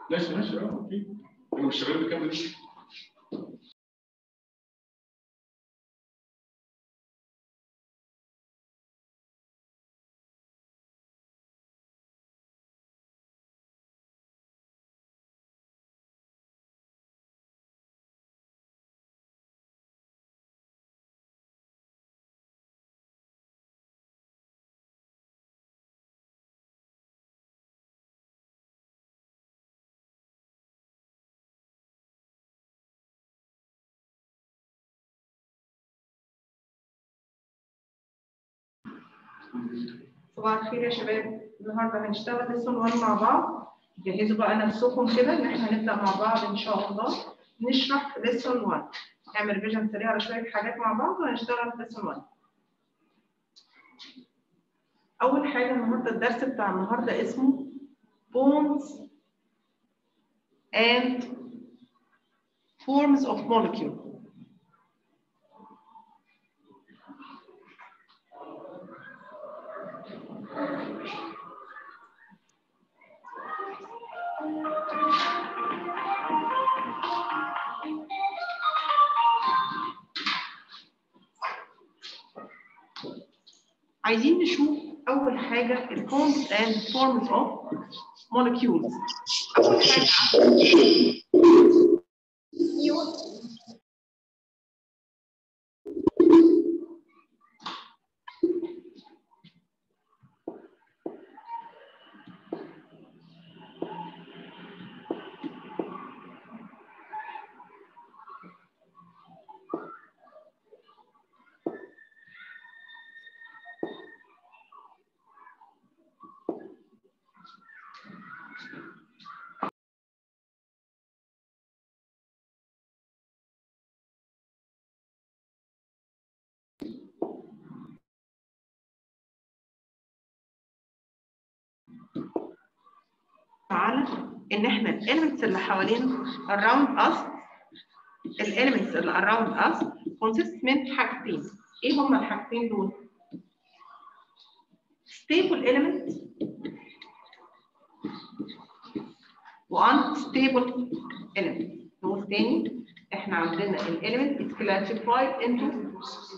ماشي ماشي اه اوكي انا مش شغال بكام لسه صباح الخير يا شباب النهارده هنشتغل ليسون 1 مع بعض جهزوا بقى نفسكم كده ان احنا هنبدا مع بعض ان شاء الله نشرح ليسون 1 نعمل ريفيجن سريع على شويه حاجات مع بعض وهنشتغل في ليسون 1 اول حاجه النهارده الدرس بتاع النهارده اسمه bones and forms of molecule عايزين نشوف أول حاجة ال forms and forms of molecules. أول حاجة على ان احنا الاليمنتس اللي حوالين around us الاليمنتس اللي around us consist من حاجتين ايه هما الحاجتين دول؟ stable element و unstable element نقول تاني احنا عندنا الاليمنت is classified into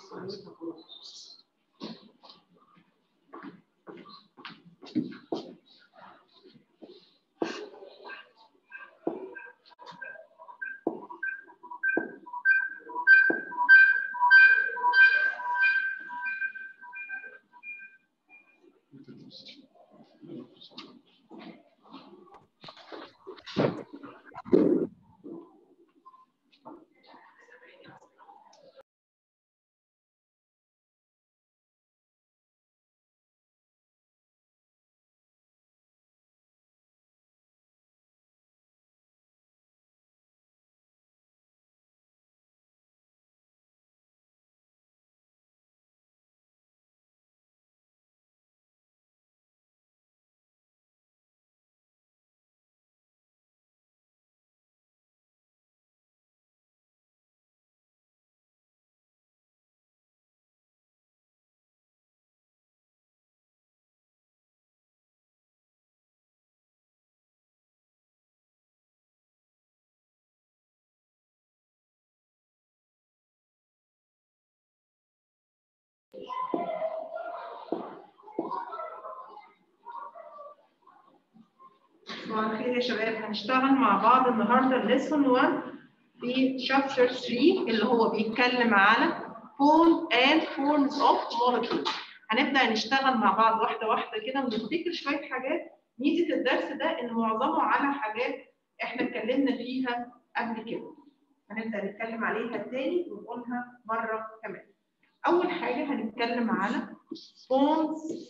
صباح الخير يا شباب هنشتغل مع بعض النهارده ليسون 1 في شابتر 3 اللي هو بيتكلم على form and forms of molecules هنبدا نشتغل مع بعض واحده واحده كده ونفتكر شويه حاجات ميزه الدرس ده ان معظمه على حاجات احنا اتكلمنا فيها قبل كده هنبدا نتكلم عليها تاني ونقولها مره كمان اول حاجه هنتكلم على forms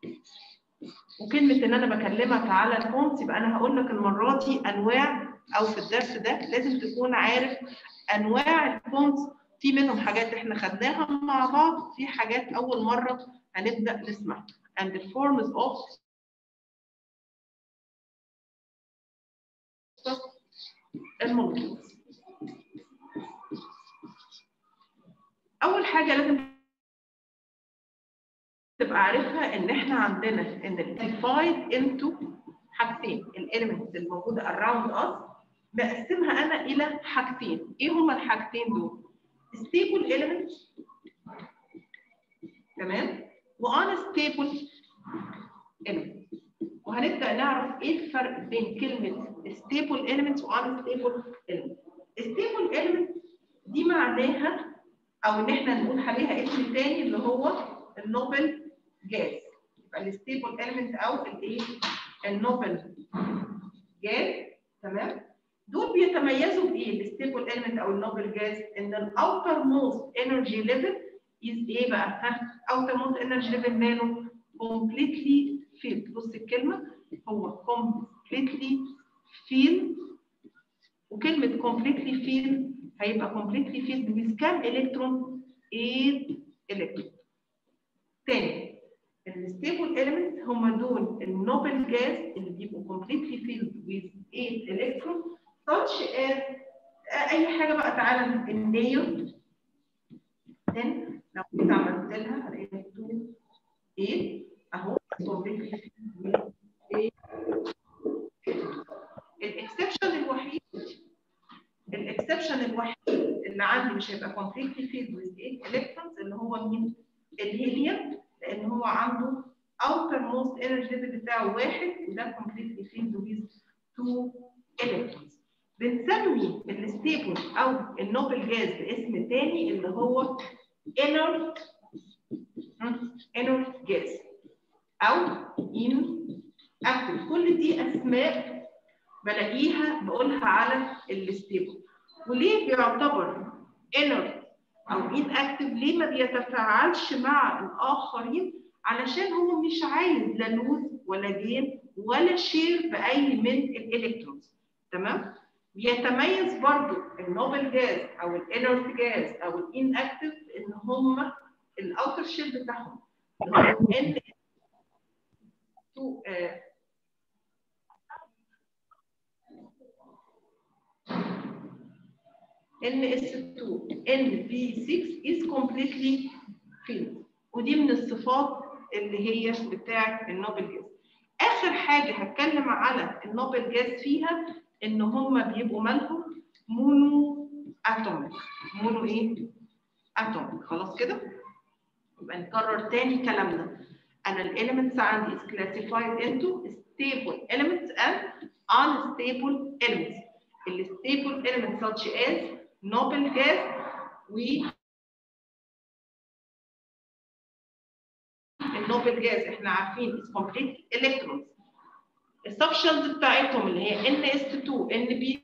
وكلمه ان انا بكلمك على الفونتس يبقى انا هقول لك المره دي انواع او في الدرس ده لازم تكون عارف انواع الفونتس في منهم حاجات احنا خدناها مع بعض في حاجات اول مره هنبدا نسمعها and the forms of المولكيولز اول حاجه لازم تبقى عارفها ان احنا عندنا ان ال divided into حاجتين ال الاليمنتس الموجوده around us بقسمها انا الى حاجتين ايه هما الحاجتين دول stable elements تمام unstable elements وهنبدا نعرف ايه الفرق بين كلمه stable elements و unstable elements stable elements دي معناها او ان احنا نقول عليها اسم تاني اللي هو النوبل جاز يبقى الستيبل element او الايه النوبل جاز تمام دول بيتميزوا بايه الستيبل element او النوبل جاز ان الاوتر موست انرجي ليفل از ايه بقى ها اوتر موست انرجي ليفل ماله completely filled بص الكلمه هو completely filled وكلمه completely filled هيبقى completely filled with كام الكترون 8 الكترون تاني الستيبل element هم دول النوبل جاز اللي بيبقوا completely filled with 8 الكترون such as اي حاجه بقى تعالى النيون 10 لو كنت عملت لها هلاقيها 2 8 اهو completely filled with 8 الاكسبشن الوحيد الاكسبشن الوحيد اللي عندي مش هيبقى completely filled with 8 electrons اللي هو مين؟ الهيليوم لان هو عنده outer most energy level بتاعه واحد وده completely filled with 2 electrons. بنسمي الستيبل او النوبل جاز باسم تاني اللي هو inert inert gas او inactive كل دي اسماء بلاقيها بقولها على الستيبل وليه بيعتبر inert او inactive ليه ما بيتفاعلش مع الاخرين علشان هو مش عايز لا لوز ولا جين ولا شير باي من الالكترونز تمام بيتميز برضو النوبل جاز او الانرت جاز او الانكتيف ان هم الاوتر شيل بتاعهم ان NS2 NP6 is completely filled ودي من الصفات اللي هي بتاعه النوبل جاز اخر حاجه هتكلم على النوبل جاز فيها ان هم بيبقوا مالهم مونو اتوميك مونو ايه اتوميك خلاص كده يبقى نكرر تاني كلامنا انا الاليمنتس عندي is classified into stable elements and unstable elements الستيبل elements such as noble gas و النوبل جاز احنا عارفين is complete electrons السبشنز بتاعتهم اللي هي NS2 NB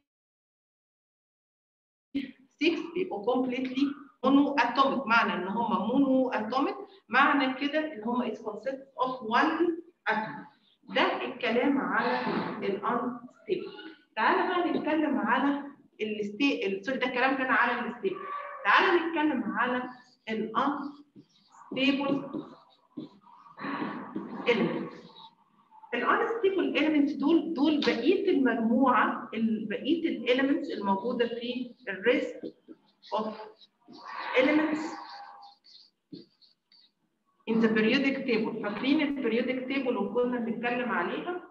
6 بيبقوا completely مونو اتوميك معنى ان هم مونو اتوميك معنى كده ان هم is consist of one atom ده الكلام على الانستيبل تعالى بقى نتكلم على الستي سوري ده الكلام كان على الستيبل تعالى نتكلم على الانستيبل element الانستيبل element دول دول بقيه المجموعه بقيه الاليمنتس الموجوده في الريست of elements in the periodic table فاكرين البريودك تيبل وكنا بنتكلم عليها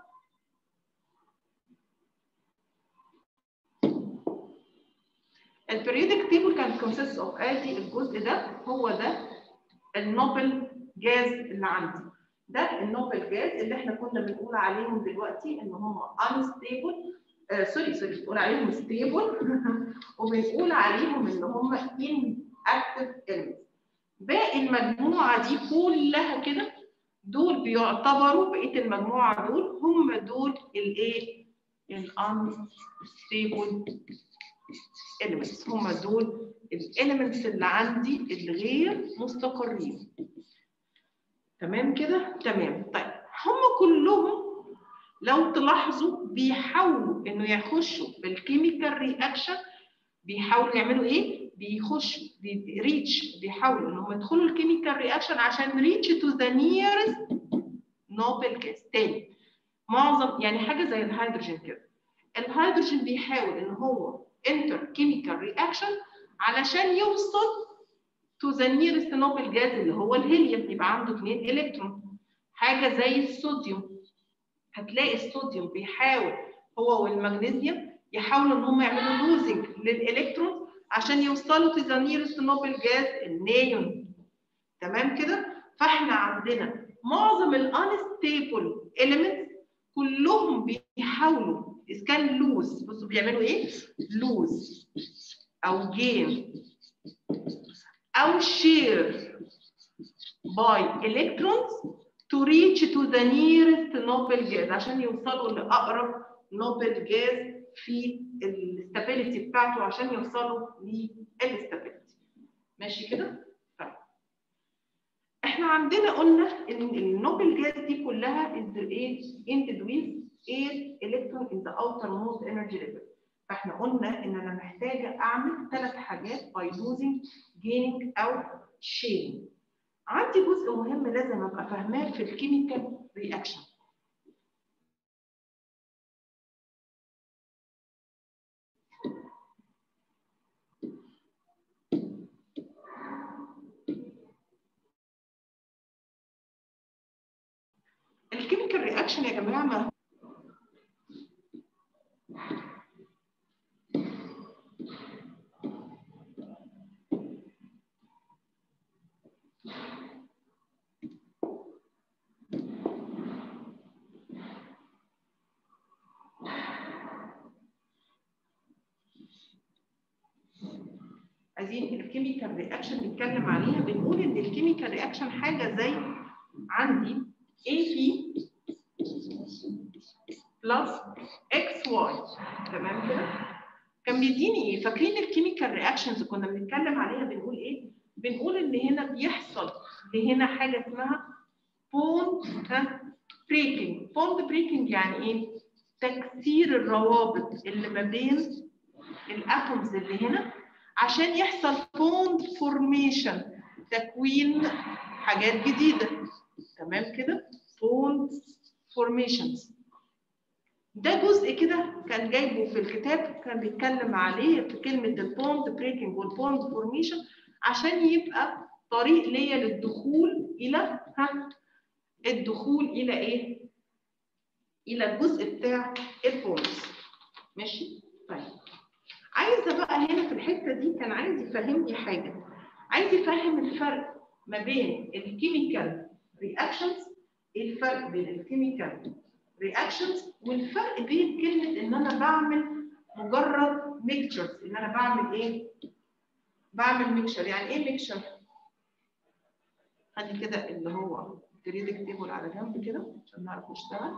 البريودك تيبل كان consists of ادي الجزء ده هو ده النوبل جاز اللي عندي ده النوبل جاز اللي احنا كنا بنقول عليهم دلوقتي ان هم unstable آه سوري سوري بنقول عليهم stable وبنقول عليهم ان هم inactive elements باقي المجموعه دي كلها كده دول بيعتبروا بقيه المجموعه دول هم دول الايه unstable elements هم دول الاليمنتس اللي عندي الغير مستقرين تمام كده تمام طيب هم كلهم لو تلاحظوا بيحاولوا انه يخشوا بالكيميكال رياكشن بيحاولوا يعملوا ايه بيخشوا ريتش بيحاولوا انهم يدخلوا الكيميكال رياكشن عشان ريتش تو ذا نيرست نوبل جاز تاني معظم يعني حاجه زي الهيدروجين كده الهيدروجين بيحاول ان هو انتر كيميكال رياكشن علشان يوصل to the nearest noble gas اللي هو الهيليوم يبقى عنده 2 الكترون حاجه زي الصوديوم هتلاقي الصوديوم بيحاول هو والمغنيسيوم يحاولوا ان هم يعملوا لوزنج للالكترون عشان يوصلوا to the nearest noble gas النيون تمام كده فاحنا عندنا معظم الانستيبل elements كلهم بيحاولوا اذا كان لوز بصوا بيعملوا ايه لوز او جين او شير by electrons to reach to the nearest noble gas عشان يوصلوا لاقرب نوبل جاز في الاستابيليتي بتاعته عشان يوصلوا للاستابيليتي ماشي كده طيب احنا عندنا قلنا ان النوبل جاز دي كلها is ايه ended with 8 electron in the outermost energy level فاحنا قلنا ان انا محتاجه اعمل ثلاث حاجات by losing gaining او sharing عندي جزء مهم لازم ابقى فاهماه في الكيميكال رياكشن الكيميكال رياكشن يا جماعه ما عايزين الكيميكال رياكشن نتكلم عليها بنقول ان الكيميكال رياكشن حاجه زي عندي AP بلس اكس واي تمام كده كان بيديني ايه فاكرين الكيميكال رياكشنز كنا بنتكلم عليها بنقول ايه بنقول ان هنا بيحصل هنا حاجه اسمها بوند بريكنج بوند بريكنج يعني ايه تكسير الروابط اللي ما بين الاتومز اللي هنا عشان يحصل بوند فورميشن تكوين حاجات جديده تمام كده بوند فورميشنز ده جزء كده كان جايبه في الكتاب كان بيتكلم عليه في كلمه البوند بريكنج والبوند فورميشن عشان يبقى طريق ليا للدخول الى ها الدخول الى ايه الى الجزء بتاع البوندز ماشي طيب عايزه بقى هنا في الحته دي كان عايز يفهمني حاجه عايز يفهم الفرق ما بين الكيميكال رياكشنز ايه الفرق بين الكيميكال رياكشنز والفرق بين كلمه ان انا بعمل مجرد ميكتشرز ان انا بعمل ايه بعمل ميكشر يعني ايه ميكشر خلي كده اللي هو البريودك تيبل على جنب كده عشان نعرف نشتغل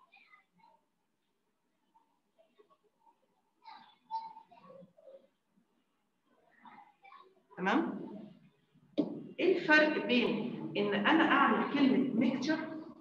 تمام ايه الفرق بين ان انا اعمل كلمه ميكتشر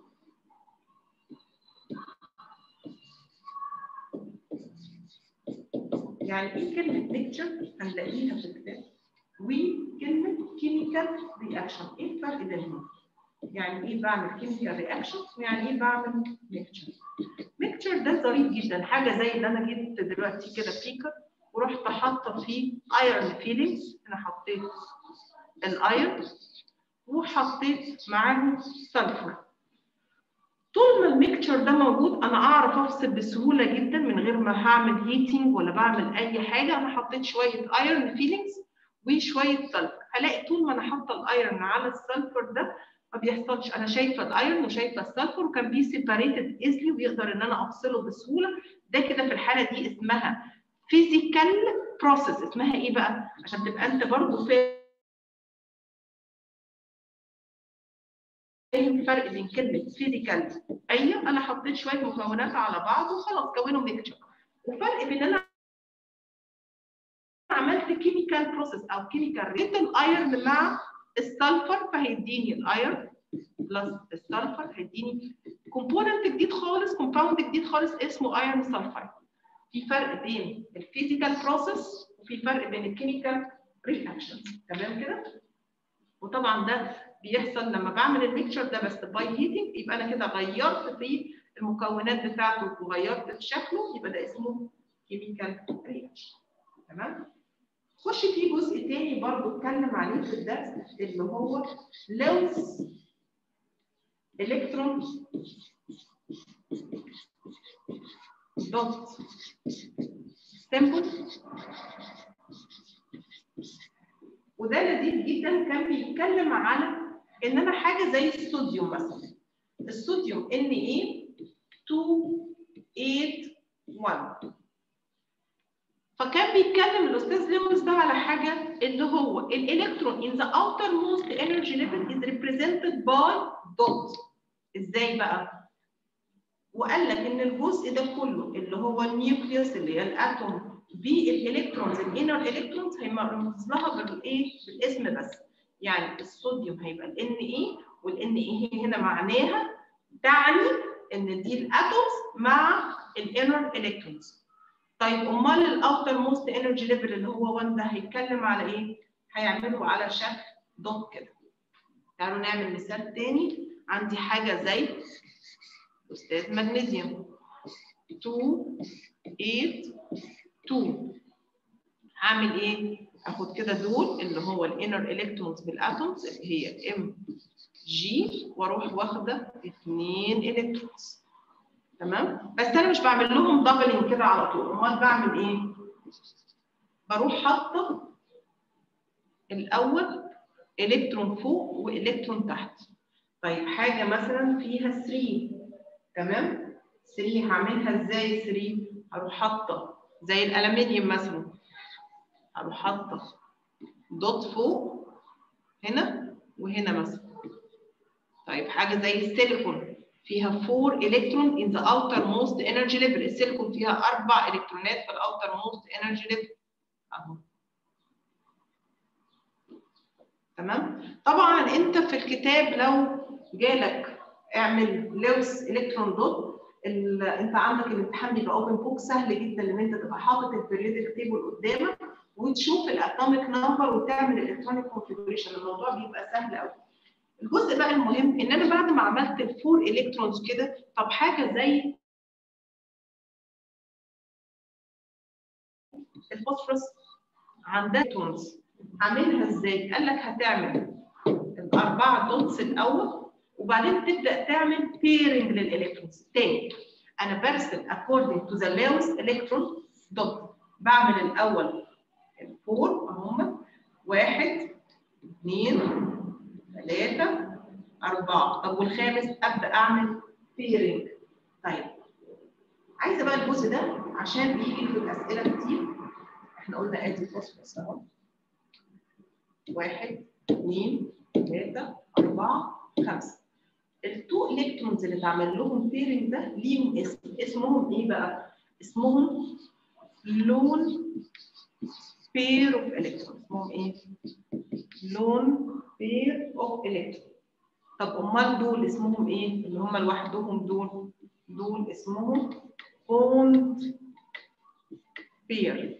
يعني ايه كلمه ميكتشر هنلاقيها في الكتاب وكلمه كيميكال رياكشن ايه الفرق بينهم يعني ايه بعمل كيميكال رياكشن ويعني ايه بعمل ميكتشر ميكتشر ده ظريف جدا حاجه زي اللي انا جبت دلوقتي كده بيكر ورحت حاطه فيه ايرون فيلينجز انا حطيت الايرون وحطيت معاه سلفر طول ما الميكتشر ده موجود انا اعرف افصل بسهوله جدا من غير ما هعمل هيتنج ولا بعمل اي حاجه انا حطيت شويه ايرون فيلينجز وشويه سلفر هلاقي طول ما انا حاطه الايرون على السلفر ده ما بيحصلش انا شايفه الايرون وشايفه السلفر وكان بي سيباريتد ايزلي ويقدر ان انا افصله بسهوله ده كده في الحاله دي اسمها فيزيكال بروسيس اسمها ايه بقى عشان تبقى انت برضه فاهم الفرق بين كلمه فيزيكال ايوه انا حطيت شويه مكونات على بعض وخلاص كونوا ميكتشر وفرق بين انا عملت كيميكال بروسيس او كيميكال ريت الايرن مع السلفر فهيديني الايرن بلس السلفر هيديني كومبوننت جديد خالص كومباوند جديد خالص اسمه ايرن سلفايد في فرق بين الفيزيكال بروسيس وفي فرق بين الكيميكال رياكشنز تمام كده وطبعا ده بيحصل لما بعمل الميكشر ده بس باي هيتنج يبقى انا كده غيرت في المكونات بتاعته وغيرت في شكله يبقى ده اسمه كيميكال رياكشن تمام خش في جزء تاني برضو اتكلم عليه في الدرس اللي هو لوز الكترون دوت سيمبل وده لذيذ جدا كان بيتكلم على ان انا حاجه زي الصوديوم مثلا الصوديوم ان ايه 281 فكان بيتكلم الاستاذ لويس ده على حاجه اللي هو الالكترون in the outermost energy level is represented by dot ازاي بقى؟ وقال لك ان الجزء ده كله اللي هو النيوكليوس اللي هي الاتوم بالالكترونز الانر الكترونز هيرمز لها بالايه؟ بالاسم بس يعني الصوديوم هيبقى ال Na والان ايه هنا معناها تعني ان دي الاتومز مع الانر الكترونز طيب امال الاوتر موست انرجي ليفل اللي هو 1 ده هيتكلم على ايه؟ هيعمله على شكل دوت كده. تعالوا نعمل مثال تاني عندي حاجه زي استاذ مغنيسيوم 2 8 2 هعمل ايه؟ اخد كده دول اللي هو الانر الكترونز بالاتومز اللي هي ام جي واروح واخده اثنين الكترونز تمام بس انا مش بعمل لهم دبلنج كده على طول امال بعمل ايه بروح حاطه الاول الكترون فوق والكترون تحت طيب حاجه مثلا فيها 3 تمام 3 هعملها ازاي 3 هروح حاطه زي الالومنيوم مثلا هروح حاطه دوت فوق هنا وهنا مثلا طيب حاجه زي السيليكون فيها 4 الكترون in the outermost energy level السيليكون فيها اربع الكترونات في الاوترموست energy level اهو تمام طبعا انت في الكتاب لو جالك اعمل لوس الكترون دوت انت عندك الامتحان بيبقى اوبن بوك سهل جدا ان انت تبقى حاطط البريودك تيبل قدامك وتشوف الاتوميك نمبر وتعمل الالكترونيك كونفيجريشن الموضوع بيبقى سهل قوي الجزء بقى المهم ان انا بعد ما عملت الفور الكترونز كده طب حاجه زي الفوسفورس عندها الكترونز هعملها ازاي؟ قال لك هتعمل الاربعه دوتس الاول وبعدين تبدا تعمل بيرنج للالكترونز تاني انا برسم according to the lowest electron dot بعمل الاول الفور هم واحد اثنين ثلاثة أربعة طب والخامس أبدأ أعمل بيرنج طيب عايزة بقى الجزء ده عشان بيجي في الأسئلة كتير احنا قلنا ادي فوسفورس اهو واحد اثنين ثلاثة أربعة خمسة التو الكترونز اللي اتعمل لهم بيرنج ده ليهم اسم اسمهم ايه بقى؟ اسمهم لون بير اوف الكترون اسمهم ايه؟ لون بير اوف الكترون طب امال دول اسمهم ايه؟ اللي هم لوحدهم دول دول اسمهم بوند بير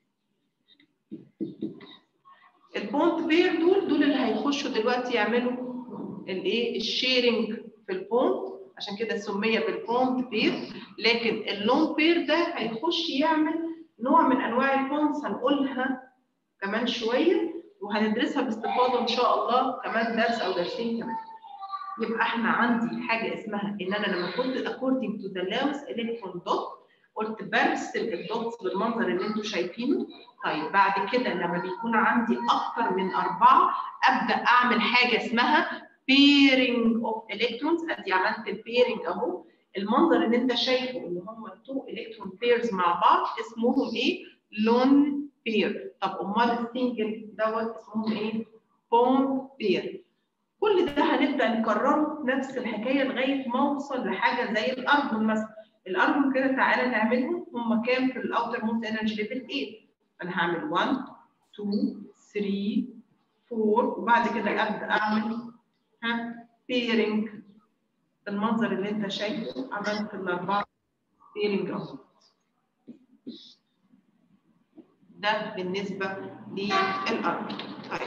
البوند بير دول دول اللي هيخشوا دلوقتي يعملوا الايه الشيرنج في البوند عشان كده سمي بالبوند بير لكن اللون بير ده هيخش يعمل نوع من انواع البوندز هنقولها كمان شويه وهندرسها باستفاضه ان شاء الله كمان درس او درسين كمان يبقى احنا عندي حاجه اسمها ان انا لما كنت according to the lowest electron dot قلت برسم الدوتس بالمنظر اللي انتم شايفينه طيب بعد كده لما بيكون عندي اكتر من اربعه ابدا اعمل حاجه اسمها pairing of electrons ادي عملت البيرنج اهو المنظر اللي انت شايفه اللي هم التو الكترون بيرز مع بعض اسمهم ايه؟ لون بير طب امال السنجل دوت اسمهم ايه؟ بون بير كل ده هنبدا نكرره نفس الحكايه لغايه ما اوصل لحاجه زي الارجون مثلا الارجون كده تعالى نعملهم هم كام في الاوتر موست انرجي ليفل 8 انا هعمل 1 2 3 4 وبعد كده ابدا اعمل ها بيرنج بالمنظر اللي انت شايفه عملت الاربعه بيرنج اهو ده بالنسبه للارض طيب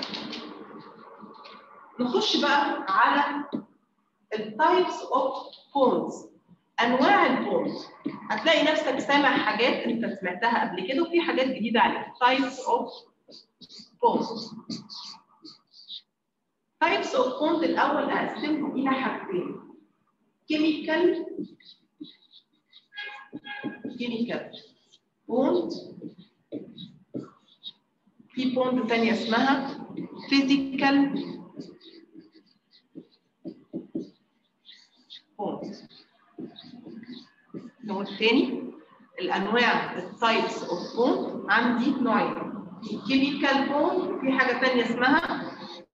نخش بقى على التايبس اوف بونز انواع البونز هتلاقي نفسك سامع حاجات انت سمعتها قبل كده وفي حاجات جديده عليك تايبس اوف بونز تايبس اوف بونز الاول اقسمهم الى حاجتين كيميكال كيميكال بوند في بوند تانية اسمها فيزيكال بوند نقول تاني الانواع التايبس اوف بوند عندي نوعين في كيميكال بوند في حاجه ثانيه اسمها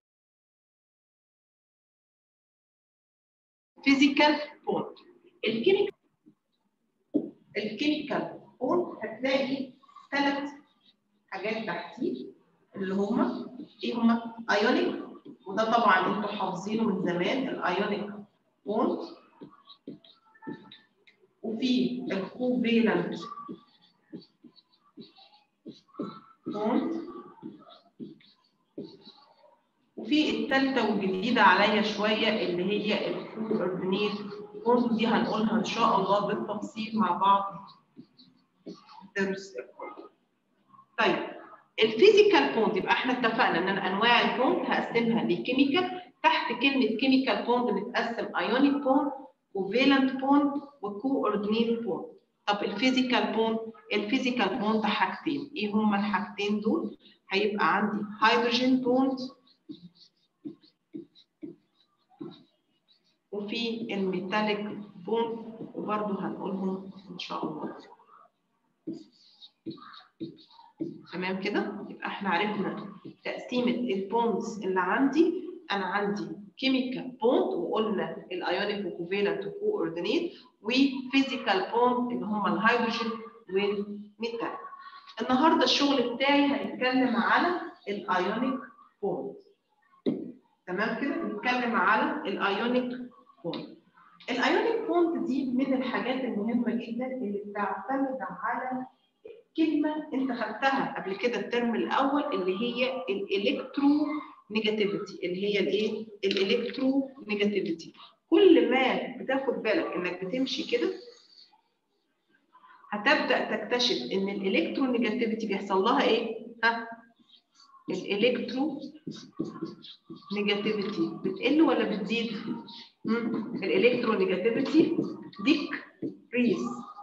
فيزيكال بوند الكيميكال الكيميكال بوند هتلاقي ثلاث حاجات تحتيه اللي هما ايه هما ايونيك وده طبعا انتوا حافظينه من زمان الايونيك بوند وفي الكوفيلنت بوند وفي الثالثه والجديده عليا شويه اللي هي الكوردينيت بوند دي هنقولها ان شاء الله بالتفصيل مع بعض درس طيب الفيزيكال بوند يبقى احنا اتفقنا ان انا انواع البوند هقسمها لكيميكال تحت كلمه كيميكال بوند بتتقسم ايونيك بوند وفالنت بوند وكوردينيت بوند طب الفيزيكال بوند الفيزيكال بوند حاجتين ايه هما الحاجتين دول هيبقى عندي هيدروجين بوند وفي الميتاليك بوند وبرضه هنقولهم ان شاء الله تمام كده يبقى احنا عرفنا تقسيمه البوندز اللي عندي انا عندي كيميكال بوند وقلنا الايونيك وكوفيلنت وكوردينيت وفيزيكال بوند اللي هم الهيدروجين والميتال النهارده الشغل بتاعي هنتكلم على الايونيك بوند تمام كده نتكلم على الايونيك بوند الايونيك بوند دي من الحاجات المهمه جدا اللي بتعتمد على كلمه انت خدتها قبل كده الترم الاول اللي هي الالكترو نيجاتيفيتي اللي هي الايه الالكترو نيجاتيفيتي كل ما بتاخد بالك انك بتمشي كده هتبدا تكتشف ان الالكترو نيجاتيفيتي بيحصل لها ايه ها الالكترو نيجاتيفيتي بتقل ولا بتزيد الالكترو نيجاتيفيتي ديكريز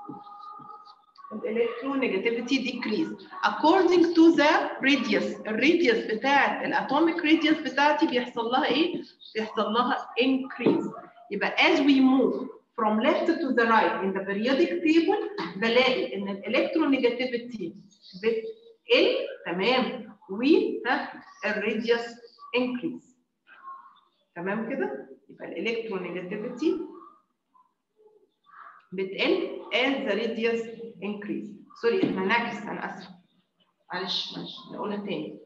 الالكترونيجاتيفيتي decrease according to the radius الراديوس بتاعت الاتوميك راديوس بتاعتي بيحصل لها ايه بيحصل لها increase يبقى as we move from left to the right in the periodic table بلاقي ان الالكترونيجاتيفيتي بتقل تمام و الراديوس increase تمام كده يبقى الالكترونيجاتيفيتي بتقل as the radius increase سوري احنا نعكس انا اسف معلش معلش نقولها تاني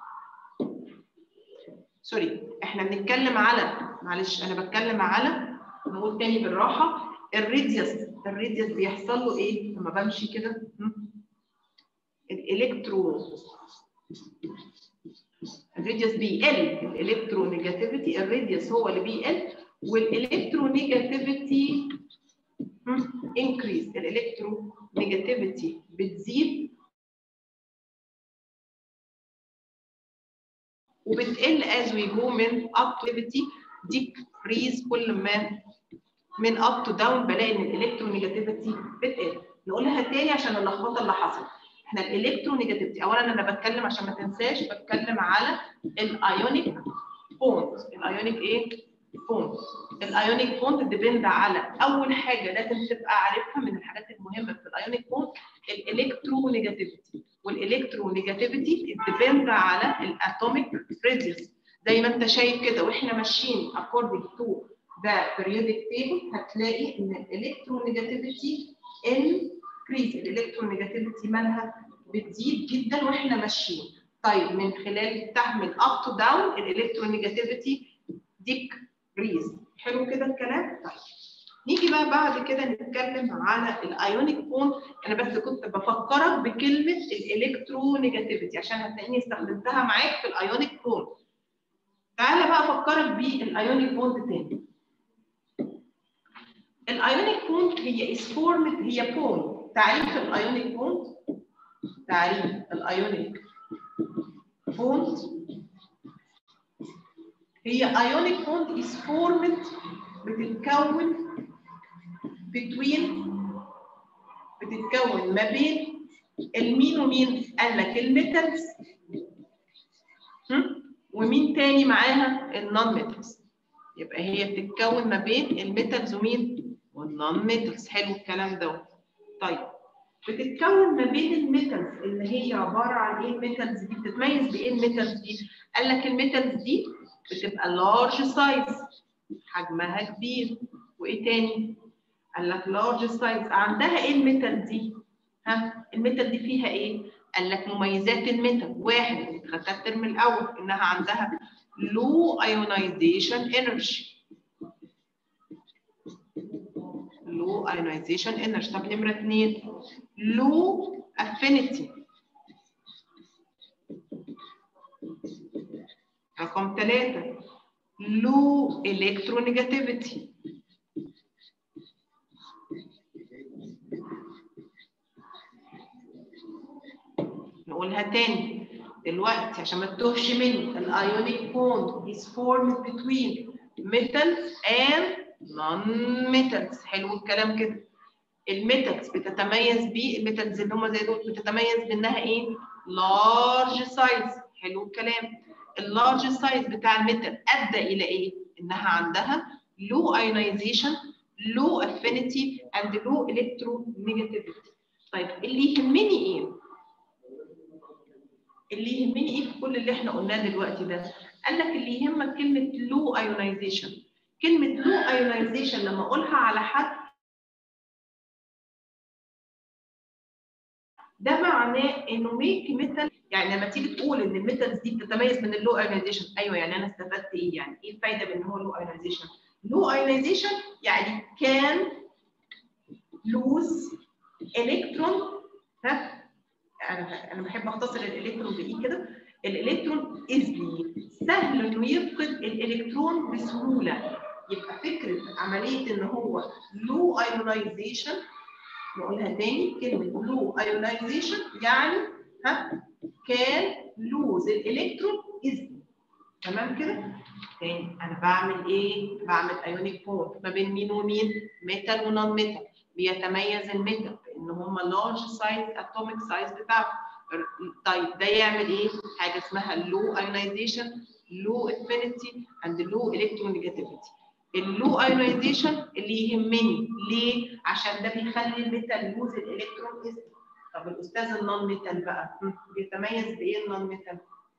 سوري احنا بنتكلم على معلش انا بتكلم على نقول تاني بالراحه الراديوس الراديوس بيحصل له ايه لما بمشي كده الالكترو الراديوس بيقل الالكترو نيجاتيفيتي الراديوس هو اللي بيقل والالكترو نيجاتيفيتي increase الالكترو نيجاتيفيتي بتزيد وبتقل as we go من activity decrease كل ما من up to down بلاقي ان الالكترو نيجاتيفيتي بتقل نقولها تاني عشان اللخبطه اللي حصلت احنا الالكترو نيجاتيفيتي اولا انا بتكلم عشان ما تنساش بتكلم على الايونيك بوند الايونيك ايه بوند الايونيك بوند ديبند على اول حاجه لازم تبقى عارفها من الحاجات المهمه في الايونيك بوند الالكترو نيجاتيفيتي والالكترو نيجاتيفيتي ديبند على الاتوميك راديوس زي ما انت شايف كده واحنا ماشيين according to the periodic table هتلاقي ان الالكترو نيجاتيفيتي increase الالكترو نيجاتيفيتي مالها بتزيد جدا واحنا ماشيين طيب من خلال تعمل up to down الالكترو نيجاتيفيتي decrease حلو كده الكلام طيب نيجي بقى بعد كده نتكلم على الايونيك بوند انا بس كنت بفكرك بكلمه الالكترو نيجاتيفيتي عشان هتلاقيني استخدمتها معاك في الايونيك بوند تعالى بقى افكرك بالايونيك بوند تاني الايونيك بوند هي is formed هي بوند تعريف الايونيك بوند تعريف الايونيك بوند هي ionic bond is formed بتتكون between بتتكون ما بين المين ومين؟ قال لك الميتالز ومين تاني معاها؟ النون ميتالز يبقى هي بتتكون ما بين الميتالز ومين؟ والنون ميتالز حلو الكلام ده طيب بتتكون ما بين الميتالز اللي هي عباره عن ايه الميتالز دي بتتميز بايه الميتالز دي؟ قال لك الميتالز دي بتبقى لارج سايز حجمها كبير وايه تاني؟ قال لك لارج سايز عندها ايه الميتال دي؟ ها الميتال دي فيها ايه؟ قال لك مميزات الميتال واحد خدتها الترم الاول انها عندها لو ايونايزيشن انرجي لو ايونايزيشن انرجي طب نمره اثنين لو افينيتي رقم ثلاثة لو الكترونيجاتيفيتي نقولها تاني دلوقتي عشان ما تتوهش مني الايونيك بوند is formed between metals and non-metals حلو الكلام كده الميتالز بتتميز بيه الميتالز اللي هم زي دول بتتميز بانها ايه؟ لارج سايز حلو الكلام اللارج سايز بتاع الميتال ادى الى ايه؟ انها عندها low ionization low affinity and low electronegativity طيب اللي يهمني ايه؟ اللي يهمني ايه في كل اللي احنا قلناه دلوقتي ده؟ قال لك اللي يهمك كلمه لو ايونايزيشن كلمه لو ايونايزيشن لما اقولها على حد ده معناه انه ميك ميتال يعني لما تيجي تقول ان الميتالز دي بتتميز من اللو ايونايزيشن ايوه يعني انا استفدت ايه يعني ايه الفايده بان هو لو ايونايزيشن لو ايونايزيشن يعني كان لوز الكترون ها انا انا بحب اختصر الالكترون بايه كده الالكترون ايزلي سهل انه يفقد الالكترون بسهوله يبقى فكره عمليه ان هو لو ايونايزيشن نقولها تاني كلمه لو ايونايزيشن يعني ها كان لوز الالكترون ايزلي تمام كده تاني انا بعمل ايه بعمل ايونيك بوند ما بين مين ومين ميتال ونون ميتال بيتميز الميتال بان هم لارج سايز اتوميك سايز بتاعهم طيب ده يعمل ايه حاجه اسمها لو ايونايزيشن لو افينيتي اند لو الكترونيجاتيفيتي اللو ايونايزيشن اللي يهمني ليه عشان ده بيخلي الميتال لوز الالكترون طب الاستاذ النون ميتال بقى بيتميز بايه النون ميتال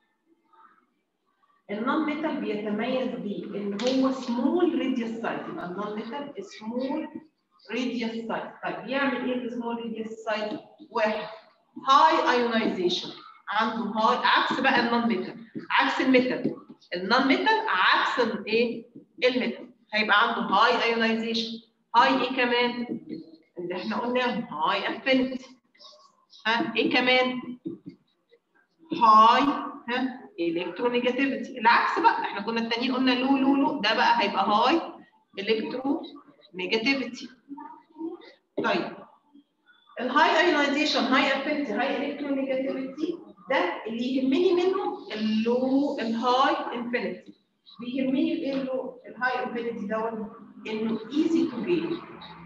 النون ميتال بيتميز بان هو سمول راديوس سايز يبقى النون ميتال سمول راديوس سايز طيب يعمل ايه السمول راديوس سايز واحد هاي ايونايزيشن عنده هاي عكس بقى النون ميتال عكس الميتال النون ميتال عكس الايه الميتال هيبقى عنده هاي ايونايزيشن هاي ايه كمان اللي احنا قلناه هاي افينيتي ها ايه كمان هاي ها الكترونيجاتيفيتي العكس بقى احنا كنا التانيين قلنا لو لو لو ده بقى هيبقى هاي الكترونيجاتيفيتي طيب الهاي ايونايزيشن هاي افينيتي هاي الكترونيجاتيفيتي ده اللي يهمني منه اللو الهاي انفينيتي بيهمني ايه اللو الهاي انفينيتي دوت انه ايزي تو جين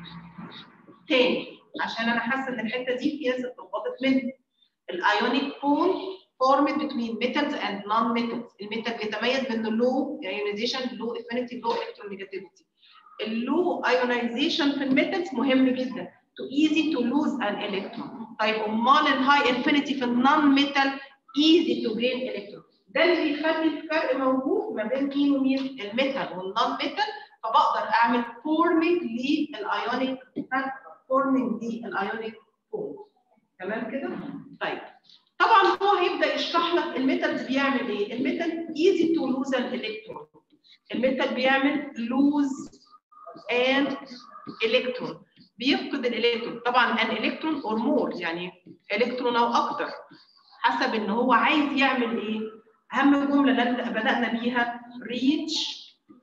تاني عشان انا حاسه ان الحته دي فيها اتلخبطت مني الايونيك بول formed between metals and non-metals. الميتال بيتميز بانه low ionization, low affinity, low electronegativity. اللو ionization في الميتالز مهم جدا. To easy to lose an electron. طيب امال الهاي انفينيتي في النون ميتال easy to gain electron. ده اللي بيخلي الفرق موجود ما بين مين ومين الميتال والنون ميتال فبقدر اعمل forming للايونيك forming للايونيك بول. تمام كده؟ طيب طبعا هو هيبدا يشرح لك الميتالز بيعمل ايه الميتال ايزي تو لوز ان الكترون الميتال بيعمل لوز اند الكترون بيفقد الالكترون طبعا ان الكترون اور مور يعني الكترون او اكتر حسب ان هو عايز يعمل ايه اهم جمله اللي بدانا بيها ريتش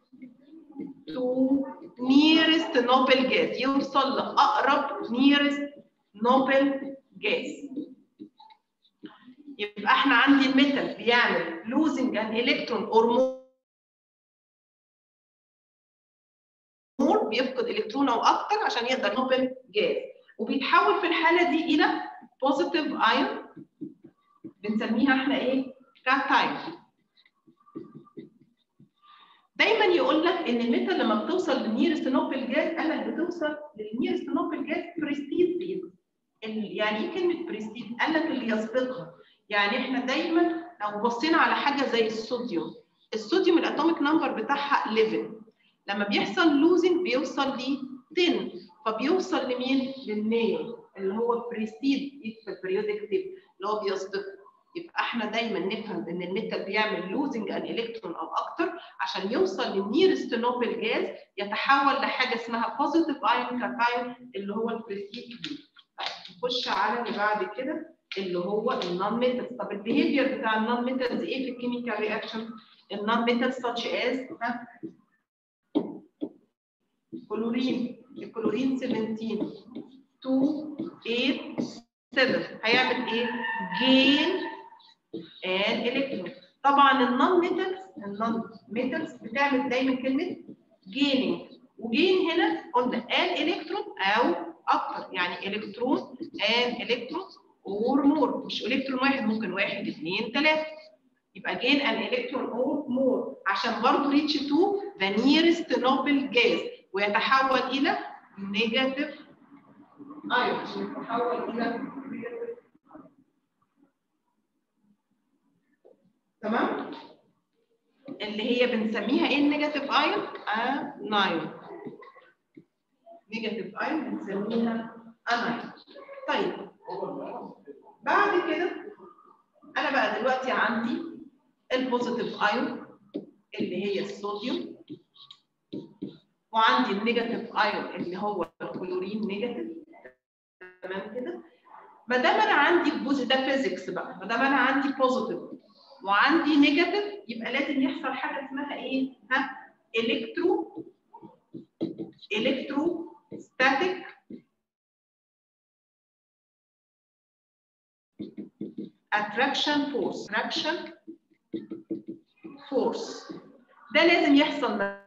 تو نيرست نوبل جاز يوصل لاقرب نيرست نوبل جاز يبقى احنا عندي الميتال بيعمل losing an electron or more بيفقد الكترون او اكتر عشان يقدر نوبل جاز وبيتحول في الحاله دي الى بوزيتيف ايون بنسميها احنا ايه كاتايون دايما يقول لك ان الميتال لما بتوصل للنيرست نوبل جاز قال لك بتوصل للنيرست نوبل جاز بريستيد فيز يعني ايه كلمه بريستيد؟ قال لك اللي يسبقها يعني احنا دايما لو بصينا على حاجه زي الصوديوم الصوديوم الاتوميك نمبر بتاعها 11 لما بيحصل لوزنج بيوصل ل 10 فبيوصل لمين؟ للنير اللي هو بريستيد في البريودك تيب اللي هو بيسبقه يبقى احنا دايما نفهم ان الميتال بيعمل لوزنج ان الكترون او اكتر عشان يوصل للنيرست نوبل جاز يتحول لحاجه اسمها بوزيتيف ايون كاتايون اللي هو البريستيد نخش على اللي بعد كده اللي هو النون ميتالز طب البيهيفير بتاع النون ميتالز ايه في الكيميكال رياكشن النون ميتالز such as كلورين الكلورين 17 2 8 7 هيعمل ايه جين ان الكترون طبعا النون ميتالز النون ميتالز بتعمل دايما كلمه جيننج وجين هنا قلنا ان الكترون او اكتر يعني الكترون ان الكترون اور مور مش الكترون واحد ممكن واحد اثنين ثلاثه يبقى جين ان الكترون اور مور عشان برضه ريتش تو ذا نيرست نوبل جاز ويتحول الى نيجاتيف ايون يتحول الى تمام اللي هي بنسميها ايه النيجاتيف ايون؟ انايون نيجاتيف ايون بنسميها انايون طيب بعد كده انا بقى دلوقتي عندي البوزيتيف ايون اللي هي الصوديوم وعندي النيجاتيف ايون اللي هو الكلورين نيجاتيف تمام كده ما دام انا عندي الجزء ده فيزيكس بقى ما دام انا عندي بوزيتيف وعندي نيجاتيف يبقى لازم يحصل حاجه اسمها ايه ها الكترو الكترو ستاتيك attraction force attraction force ده لازم يحصل ما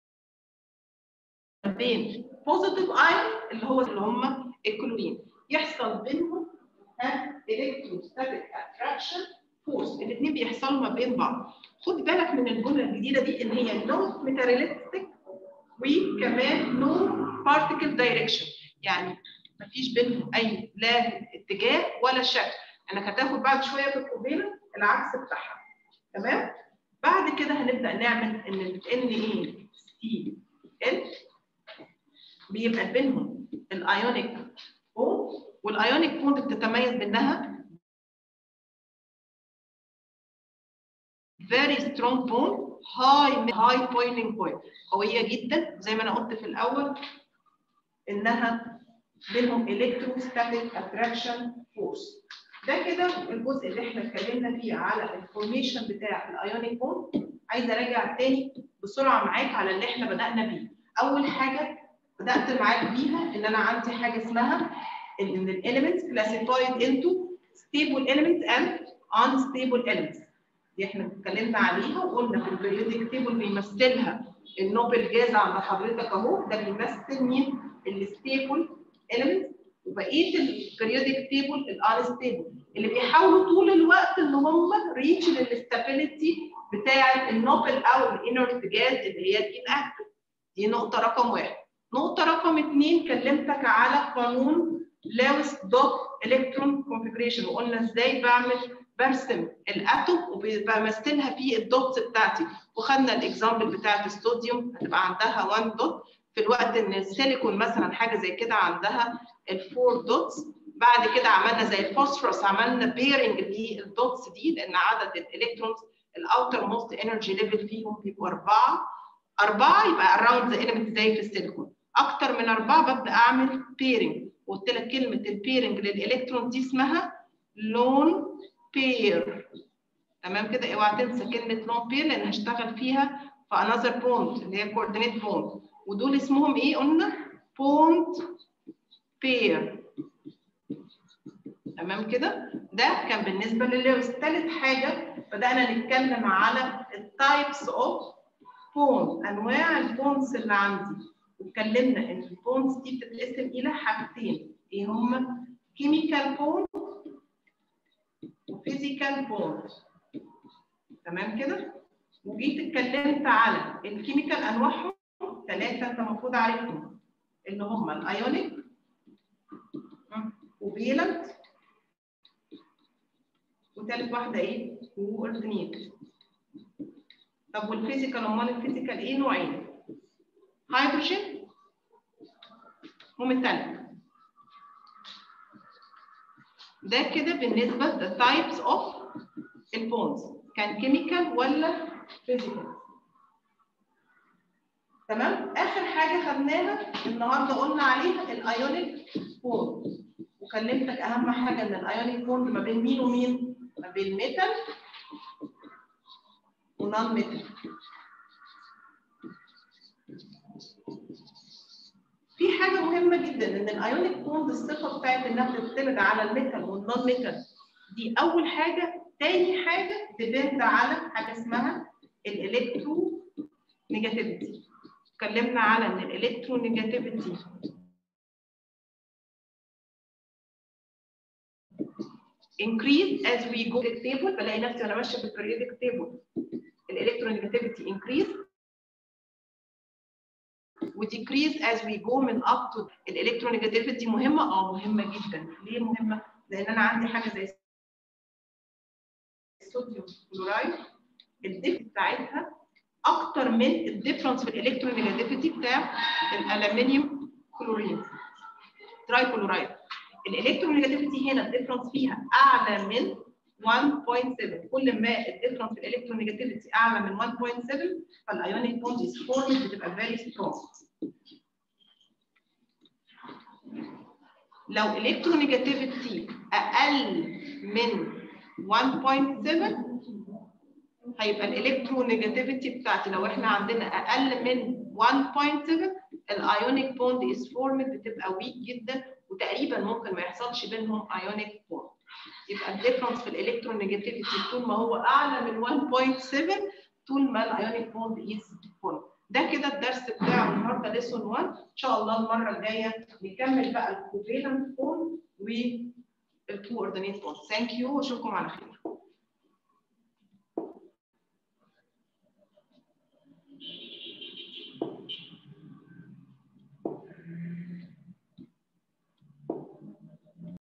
بين positive ion اللي هو اللي هم الكلورين يحصل بينهم electrostatic attraction force الاثنين بيحصلوا ما بين بعض خد بالك من الجمله الجديده دي ان هي no materialistic وكمان no particle direction يعني ما فيش بينهم اي لا اتجاه ولا شكل انك هتاخد بعد شويه في الكوبيله العكس بتاعها تمام بعد كده هنبدا نعمل ان ال Na سي ال بيبقى بينهم الايونيك بوند والايونيك بوند بتتميز بانها very strong bond high high boiling point قويه جدا زي ما انا قلت في الاول انها بينهم electrostatic attraction force ده كده الجزء اللي احنا اتكلمنا فيه على الفورميشن بتاع الايونيك بوند عايزه اراجع تاني بسرعه معاك على اللي احنا بدانا بيه اول حاجه بدات معاك بيها ان انا عندي حاجه اسمها ان الاليمنتس classified into stable elements and unstable elements دي احنا اتكلمنا عليها وقلنا في البريودك تيبل بيمثلها النوبل جاز عند حضرتك اهو ده بيمثل مين الستيبل elements وبقيه البريودك تيبل الانستيبل اللي بيحاولوا طول الوقت ان هم ريتش للاستابيليتي بتاعه النوبل او الانرت جاز اللي هي الانكتيف دي نقطه رقم واحد نقطه رقم اثنين كلمتك على قانون لاوس دوت الكترون كونفجريشن وقلنا ازاي بعمل برسم الاتوم وبمثلها في الدوتس بتاعتي وخدنا الاكزامبل بتاعت الصوديوم هتبقى عندها 1 دوت في الوقت ان السيليكون مثلا حاجه زي كده عندها الفور دوتس بعد كده عملنا زي الفوسفورس عملنا بيرنج للدوتس دي لان عدد الالكترونز الاوتر موست انرجي ليفل فيهم بيبقوا اربعه اربعه يبقى اراوند ذا اليمنت زي في السيليكون اكتر من اربعه ببدا اعمل بيرنج قلت لك كلمه البيرنج للالكترون دي اسمها لون بير تمام كده اوعى تنسى كلمه لون بير لان هشتغل فيها في انذر بوند اللي هي كوردينيت بوند ودول اسمهم ايه قلنا بوند بير تمام كده ده كان بالنسبه للويس ثالث حاجه بدانا نتكلم على التايبس اوف بوند انواع البوندز اللي عندي واتكلمنا ان البوندز دي بتتقسم الى حاجتين ايه هم كيميكال بوند وفيزيكال بوند تمام كده وجيت اتكلمت على الكيميكال انواعهم ثلاثه انت المفروض عارفهم اللي هم الايونيك وفيلنت وثالث واحده ايه واورتنيت طب والفيزيكال امال الفيزيكال ايه نوعين هيدروجين وميتاليك ده كده بالنسبه the types of البونز كان كيميكال ولا فيزيكال تمام اخر حاجه خدناها النهارده قلنا عليها الايونيك بوند وكلمتك اهم حاجه ان الايونيك بوند ما بين مين ومين ما بين ميتال ونون ميتال في حاجه مهمه جدا ان الايونيك بوند الصفه بتاعت انها بتعتمد على الميتال والنون ميتال دي اول حاجه تاني حاجه ديبند على حاجه اسمها الالكترو نيجاتيفيتي اتكلمنا على ان الالكترو نيجاتيفيتي increase as we go the table بلاقي نفسي وانا ماشيه بالبريودك تيبل الالكترونيجاتيفيتي increase وديكريز as we go من up to الالكترونيجاتيفيتي مهمه اه مهمه جدا ليه مهمه؟ لان انا عندي حاجه زي الصوديوم كلورايد الديف بتاعتها اكتر من الديفرنس في الالكترونيجاتيفيتي بتاع الالومنيوم كلورين تراي كلورايد الالكترونيجاتيفيتي هنا الديفرنس فيها اعلى من 1.7 كل ما الديفرنس في الالكترونيجاتيفيتي اعلى من 1.7 فالايونيك بوند از فورمد بتبقى فيري سترونج لو الكترونيجاتيفيتي اقل من 1.7 هيبقى الالكترونيجاتيفيتي بتاعتي لو احنا عندنا اقل من 1.7 الايونيك بوند از فورمد بتبقى ويك جدا وتقريبا ممكن ما يحصلش بينهم ايونيك بوند يبقى الديفرنس في الالكترونيجاتيفيتي طول ما هو اعلى من 1.7 طول ما الايونيك بوند از فورمد ده كده الدرس بتاع النهارده ليسون 1 ان شاء الله المره الجايه نكمل بقى الكوفيلنت بوند والكو اوردينيت بوند ثانك يو واشوفكم على خير